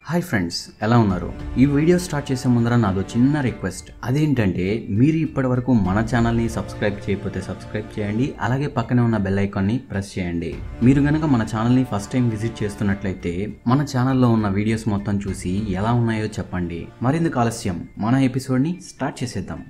hi friends ఎలా ఉన్నారు ఈ వీడియో స్టార్ట్ చేసే ముందర నాదో చిన్న రిక్వెస్ట్ అదేంటంటే మీరు ఇప్పటి వరకు మన ఛానల్ని సబ్స్క్రైబ్ చేయకపోతే సబ్స్క్రైబ్ చేయండి అలాగే పక్కనే ఉన్న బెల్ ఐకాన్ని ప్రెస్ చేయండి మీరు గనక మన ఛానల్ని ఫస్ట్ టైం విజిట్ చేస్తున్నట్లయితే మన ఛానల్లో ఉన్న వీడియోస్ మొత్తం చూసి ఎలా ఉన్నాయో చెప్పండి మరిందుకు ఆలస్యం మన ఎపిసోడ్ని స్టార్ట్ చేసేద్దాం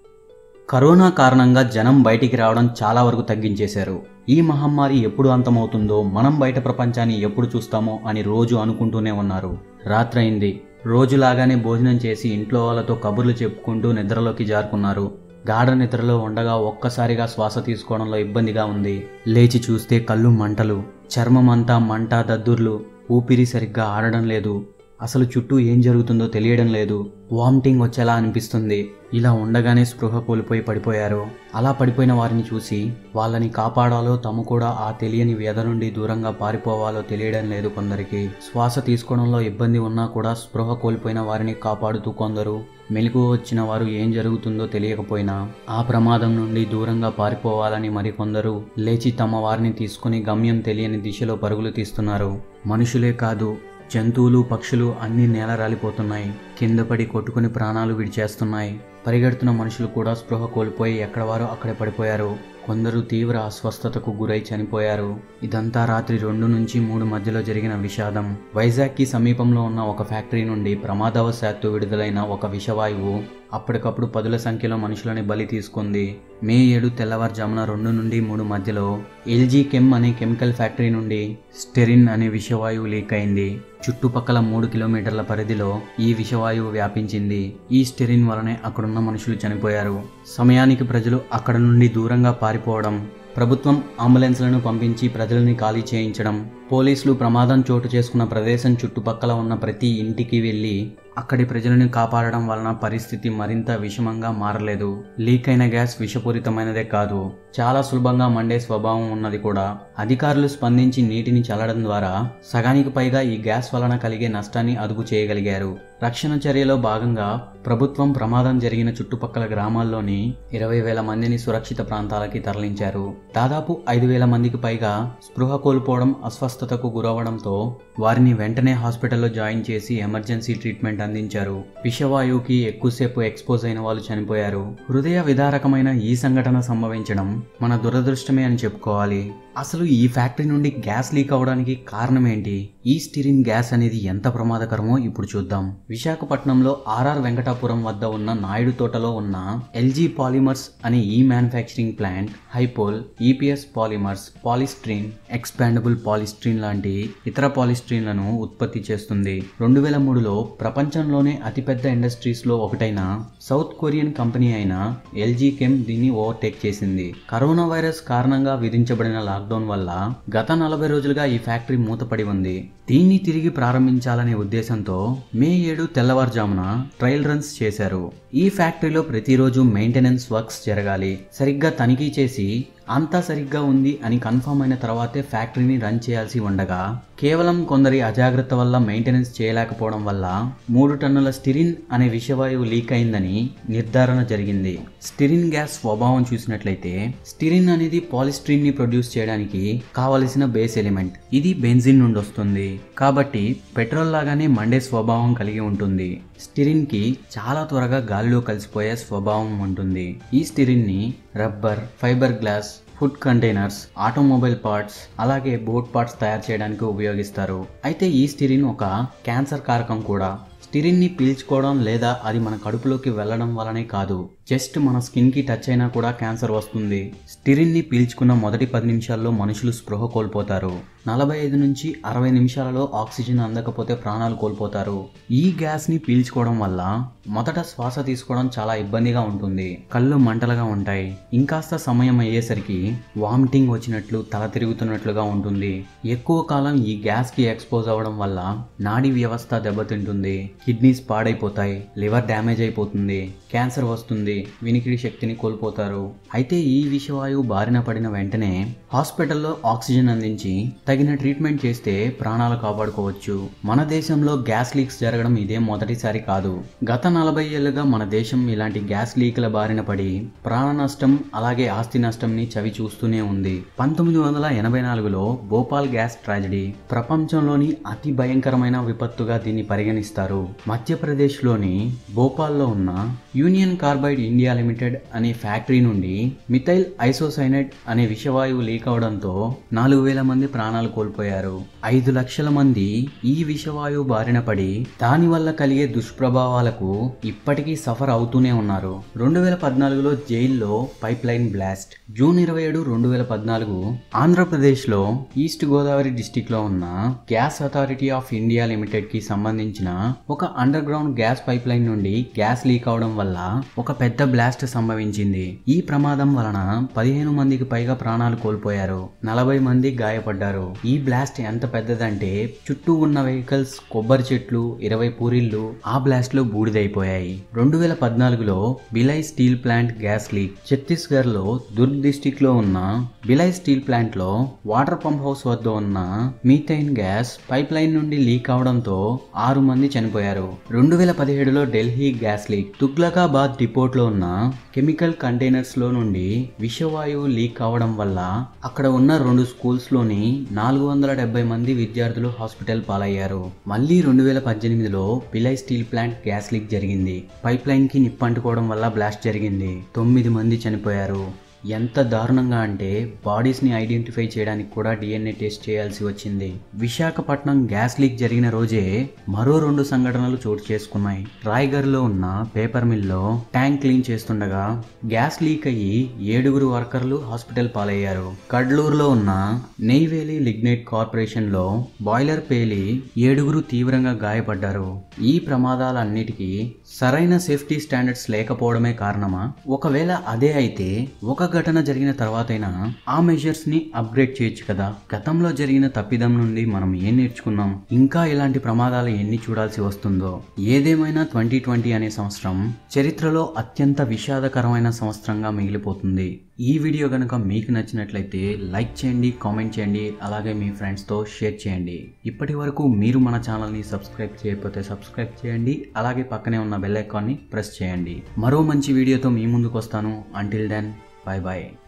కరోనా కారణంగా జనం బయటికి రావడం చాలా వరకు తగ్గించేశారు ఈ మహమ్మారి ఎప్పుడు అంతమవుతుందో మనం బయట ప్రపంచాన్ని ఎప్పుడు చూస్తామో అని రోజు అనుకుంటూనే ఉన్నారు రాత్రైంది రోజులాగానే భోజనం చేసి ఇంట్లో వాళ్ళతో కబుర్లు చెప్పుకుంటూ నిద్రలోకి జారుకున్నారు గాఢ నిద్రలో ఉండగా ఒక్కసారిగా శ్వాస తీసుకోవడంలో ఇబ్బందిగా ఉంది లేచి చూస్తే కళ్ళు మంటలు చర్మం అంతా మంట దద్దుర్లు ఊపిరి సరిగ్గా ఆడడం లేదు అసలు చుట్టూ ఏం జరుగుతుందో తెలియడం లేదు వామిటింగ్ వచ్చేలా అనిపిస్తుంది ఇలా ఉండగానే స్పృహ కోల్పోయి పడిపోయారు అలా పడిపోయిన వారిని చూసి వాళ్ళని కాపాడాలో తాము కూడా ఆ తెలియని వ్యధ నుండి దూరంగా పారిపోవాలో తెలియడం లేదు కొందరికి శ్వాస తీసుకోవడంలో ఇబ్బంది ఉన్నా కూడా స్పృహ కోల్పోయిన వారిని కాపాడుతూ కొందరు మెలకు వచ్చిన వారు ఏం జరుగుతుందో తెలియకపోయినా ఆ ప్రమాదం నుండి దూరంగా పారిపోవాలని మరికొందరు లేచి తమ వారిని తీసుకుని గమ్యం తెలియని దిశలో పరుగులు తీస్తున్నారు మనుషులే కాదు జంతువులు పక్షులు అన్నీ నేల రాలిపోతున్నాయి కింద పడి కొట్టుకుని ప్రాణాలు విడిచేస్తున్నాయి పరిగెడుతున్న మనుషులు కూడా స్పృహ కోల్పోయి ఎక్కడ వారో అక్కడే పడిపోయారు కొందరు తీవ్ర అస్వస్థతకు గురై చనిపోయారు ఇదంతా రాత్రి రెండు నుంచి మూడు మధ్యలో జరిగిన విషాదం వైజాగ్కి సమీపంలో ఉన్న ఒక ఫ్యాక్టరీ నుండి ప్రమాదవశాత్తు విడుదలైన ఒక విషవాయువు అప్పటికప్పుడు పదుల సంఖ్యలో మనుషులని బలి తీసుకుంది మే ఏడు తెల్లవారుజామున రెండు నుండి మూడు మధ్యలో ఎల్జీ కెమ్ అనే కెమికల్ ఫ్యాక్టరీ నుండి స్టెరిన్ అనే విషవాయువు లీక్ అయింది చుట్టుపక్కల మూడు కిలోమీటర్ల పరిధిలో ఈ విషవాయువు వ్యాపించింది ఈ స్టెరిన్ వలనే అక్కడున్న మనుషులు చనిపోయారు సమయానికి ప్రజలు అక్కడ నుండి దూరంగా పారిపోవడం ప్రభుత్వం అంబులెన్స్లను పంపించి ప్రజలని ఖాళీ చేయించడం పోలీసులు ప్రమాదం చోటు చేసుకున్న ప్రదేశం చుట్టుపక్కల ఉన్న ప్రతి ఇంటికి వెళ్ళి అక్కడి ప్రజలను కాపాడడం వలన పరిస్థితి మరింత విషమంగా మారలేదు లీక్ అయిన గ్యాస్ విషపూరితమైనదే కాదు చాలా సులభంగా మండే స్వభావం ఉన్నది కూడా అధికారులు స్పందించి నీటిని చల్లడం ద్వారా సగానికి పైగా ఈ గ్యాస్ వలన కలిగే నష్టాన్ని అదుపు చేయగలిగారు రక్షణ చర్యలో భాగంగా ప్రభుత్వం ప్రమాదం జరిగిన చుట్టుపక్కల గ్రామాల్లోని ఇరవై వేల మందిని సురక్షిత ప్రాంతాలకి తరలించారు దాదాపు ఐదు వేల మందికి పైగా స్పృహ కోల్పోవడం అస్వస్థతకు గురవడంతో వారిని వెంటనే హాస్పిటల్లో జాయిన్ చేసి ఎమర్జెన్సీ ట్రీట్మెంట్ అందించారు విషవాయువుకి ఎక్కువసేపు ఎక్స్పోజ్ అయిన వాళ్ళు చనిపోయారు హృదయ విదారకమైన ఈ సంఘటన సంభవించడం మన దురదృష్టమే అని చెప్పుకోవాలి అసలు ఈ ఫ్యాక్టరీ నుండి గ్యాస్ లీక్ అవడానికి కారణం ఏంటి ఈ స్టిరిన్ గ్యాస్ అనేది ఎంత ప్రమాదకరమో ఇప్పుడు చూద్దాం విశాఖపట్నంలో ఆర్ఆర్ వెంకటాపురం వద్ద ఉన్న నాయుడు తోటలో ఉన్న ఎల్జీ పాలిమర్స్ అనే ఈ మ్యానుఫ్యాక్చరింగ్ ప్లాంట్ హైపోల్ EPS polymers polystyrene expandable polystyrene లాంటి ఇతర పాలిస్ట్రీన్లను ఉత్పత్తి చేస్తుంది రెండు వేల మూడులో ప్రపంచంలోనే అతిపెద్ద ఇండస్ట్రీస్లో ఒకటైన సౌత్ కొరియన్ కంపెనీ అయిన ఎల్జీ కెమ్ దీన్ని ఓవర్టేక్ చేసింది కరోనా వైరస్ కారణంగా విధించబడిన లాక్డౌన్ వల్ల గత నలభై రోజులుగా ఈ ఫ్యాక్టరీ మూతపడి ఉంది దీన్ని తిరిగి ప్రారంభించాలనే ఉద్దేశంతో మే ఏడు తెల్లవారుజామున ట్రయల్ రన్స్ చేశారు ఈ ఫ్యాక్టరీలో ప్రతిరోజు మెయింటెనెన్స్ వర్క్స్ జరగాలి సరిగ్గా తనిఖీ చేసి అంతా సరిగ్గా ఉంది అని కన్ఫర్మ్ అయిన తర్వాతే ఫ్యాక్టరీని రన్ చేయాల్సి ఉండగా కేవలం కొందరి అజాగ్రత్త వల్ల మెయింటెనెన్స్ చేయలేకపోవడం వల్ల మూడు టన్నుల స్టిరిన్ అనే విషవాయువు లీక్ అయిందని నిర్ధారణ జరిగింది స్టిరిన్ గ్యాస్ స్వభావం చూసినట్లయితే స్టిరిన్ అనేది పాలిస్ట్రీన్ ని ప్రొడ్యూస్ చేయడానికి కావలసిన బేస్ ఎలిమెంట్ ఇది బెంజిన్ నుండి వస్తుంది కాబట్టి పెట్రోల్ లాగానే మండే స్వభావం కలిగి ఉంటుంది స్టిరిన్ కి చాలా త్వరగా గాలిలో కలిసిపోయే స్వభావం ఉంటుంది ఈ స్టిరిన్ ని rubber fibre glass food containers automobile parts అలాగే బోట్ పార్ట్స్ తయారు చేయడానికి ఉపయోగిస్తారు అయితే ఈ స్టిరిన్ ఒక క్యాన్సర్ కారకం కూడా స్టిరిన్ని పీల్చుకోవడం లేదా అది మన కడుపులోకి వెళ్ళడం వలనే కాదు జస్ట్ మన స్కిన్కి టచ్ అయినా కూడా క్యాన్సర్ వస్తుంది స్టిరిన్ని పీల్చుకున్న మొదటి పది నిమిషాల్లో మనుషులు స్పృహ కోల్పోతారు నలభై ఐదు నుంచి అరవై నిమిషాలలో ఆక్సిజన్ అందకపోతే ప్రాణాలు కోల్పోతారు ఈ గ్యాస్ని పీల్చుకోవడం వల్ల మొదట శ్వాస తీసుకోవడం చాలా ఇబ్బందిగా ఉంటుంది కళ్ళు మంటలుగా ఉంటాయి ఇంకాస్త సమయం అయ్యేసరికి వామిటింగ్ వచ్చినట్లు తల తిరుగుతున్నట్లుగా ఉంటుంది ఎక్కువ కాలం ఈ గ్యాస్కి ఎక్స్పోజ్ అవ్వడం వల్ల నాడీ వ్యవస్థ దెబ్బతింటుంది కిడ్నీస్ పాడైపోతాయి లివర్ డ్యామేజ్ అయిపోతుంది క్యాన్సర్ వస్తుంది వినికిడి శక్తిని కోల్పోతారు అయితే ఈ విషవాయువు బారిన పడిన వెంటనే హాస్పిటల్లో ఆక్సిజన్ అందించి తగిన ట్రీట్మెంట్ చేస్తే ప్రాణాలు కాపాడుకోవచ్చు మన దేశంలో గ్యాస్ లీక్స్ జరగడం ఇదే మొదటిసారి కాదు గత నలభై ఏళ్లుగా మన దేశం ఇలాంటి గ్యాస్ లీక్ల బారిన పడి ప్రాణ నష్టం అలాగే ఆస్తి నష్టంని చవి చూస్తూనే ఉంది పంతొమ్మిది వందల ఎనభై నాలుగులో భోపాల్ గ్యాస్ ట్రాజడీ ప్రపంచంలోని అతి భయంకరమైన విపత్తుగా దీన్ని పరిగణిస్తారు మధ్యప్రదేశ్లోని భోపాల్లో ఉన్న యూనియన్ కార్బైడ్ ఇండియా లిమిటెడ్ అనే ఫ్యాక్టరీ నుండి మిథైల్ ఐసోసైనైడ్ అనే విషవాయువు లీక్ అవడంతో నాలుగు వేల మంది ప్రాణాలు కోల్పోయారు ఐదు లక్షల మంది ఈ విషవాయువు బారిన పడి దాని వల్ల కలిగే దుష్ప్రభావాలకు ఇప్పటికీ సఫర్ అవుతూనే ఉన్నారు రెండు వేల పద్నాలుగులో జైల్లో పైప్ లైన్ బ్లాస్ట్ జూన్ ఇరవై ఏడు రెండు వేల పద్నాలుగు ఆంధ్రప్రదేశ్లో ఈస్ట్ గోదావరి డిస్టిక్ లో ఉన్న gas authority of India limited కి సంబంధించిన ఒక underground gas pipeline నుండి గ్యాస్ లీక్ అవడం వల్ల ఒక పెద్ద బ్లాస్ట్ సంభవించింది ఈ ప్రమాదం వలన పదిహేను మందికి పైగా ప్రాణాలు కోల్పోయారు నలభై మంది గాయపడ్డారు ఈ బ్లాస్ట్ ఎంత పెద్దదంటే చుట్టూ ఉన్న వెహికల్స్ కొబ్బరి చెట్లు ఇరవై పూరిళ్లు ఆ బ్లాస్ట్ లో బూడిదైపోయాయి రెండు వేల పద్నాలుగులో Bhilai steel plant gas leak Chhattisgarh లో దుర్గ్ డిస్టిక్ లో ఉన్న బిలై స్టీల్ ప్లాంట్ లో వాటర్ పంప్ హౌస్ వద్ద ఉన్న మీథైన్ గ్యాస్ పైప్ లైన్ నుండి లీక్ అవడంతో ఆరు మంది చనిపోయారు రెండు వేల పదిహేడులో Delhi gas leak Tughlakabad depot లో ఉన్న కెమికల్ కంటైనర్స్ లో నుండి విషవాయువు లీక్ అవడం వల్ల అక్కడ ఉన్న రెండు స్కూల్స్ లోని నాలుగు వందల డెబ్బై మంది విద్యార్థులు హాస్పిటల్ పాలయ్యారు మళ్ళీ రెండు వేల పద్దెనిమిదిలో Bhilai steel plant gas leak జరిగింది పైప్ లైన్ కి నిప్పంటుకోవడం వల్ల బ్లాస్ట్ జరిగింది తొమ్మిది మంది చనిపోయారు ఎంత దారుణంగా అంటే బాడీస్ని ఐడెంటిఫై చేయడానికి కూడా డిఎన్ఏ టెస్ట్ చేయాల్సి వచ్చింది విశాఖపట్నం గ్యాస్ లీక్ జరిగిన రోజే మరో రెండు సంఘటనలు చోటు చేసుకున్నాయి రాయ్గర్లో ఉన్న పేపర్ మిల్లో ట్యాంక్ క్లీన్ చేస్తుండగా గ్యాస్ లీక్ అయ్యి ఏడుగురు వర్కర్లు హాస్పిటల్ పాలయ్యారు కడ్లూరులో ఉన్న నెయ్వేలి లిగ్నైట్ కార్పొరేషన్ లో బాయిలర్ పేలి ఏడుగురు తీవ్రంగా గాయపడ్డారు ఈ ప్రమాదాలన్నిటికీ సరైన సేఫ్టీ స్టాండర్డ్స్ లేకపోవడమే కారణమా ఒకవేళ అదే అయితే ఒక ఘటన జరిగిన తర్వాతైనా ఆ మెజర్స్ ని అప్గ్రేడ్ చేయొచ్చు కదా గతంలో జరిగిన తప్పిదం నుండి మనం ఏం నేర్చుకున్నాం ఇంకా ఇలాంటి ప్రమాదాలు ఎన్ని చూడాల్సి వస్తుందో ఏదేమైనా ట్వంటీ ట్వంటీ అనే సంవత్సరం చరిత్రలో అత్యంత విషాదకరమైన సంవత్సరంగా మిగిలిపోతుంది ఈ వీడియో కనుక మీకు నచ్చినట్లయితే లైక్ చేయండి కామెంట్ చేయండి అలాగే మీ ఫ్రెండ్స్తో షేర్ చేయండి ఇప్పటి వరకు మీరు మన ఛానల్ని సబ్స్క్రైబ్ చేయకపోతే సబ్స్క్రైబ్ చేయండి అలాగే పక్కనే ఉన్న బెల్ ఐకాన్ని ప్రెస్ చేయండి మరో మంచి వీడియోతో మీ ముందుకు వస్తాను అంటిల్ దెన్ బాయ్ బాయ్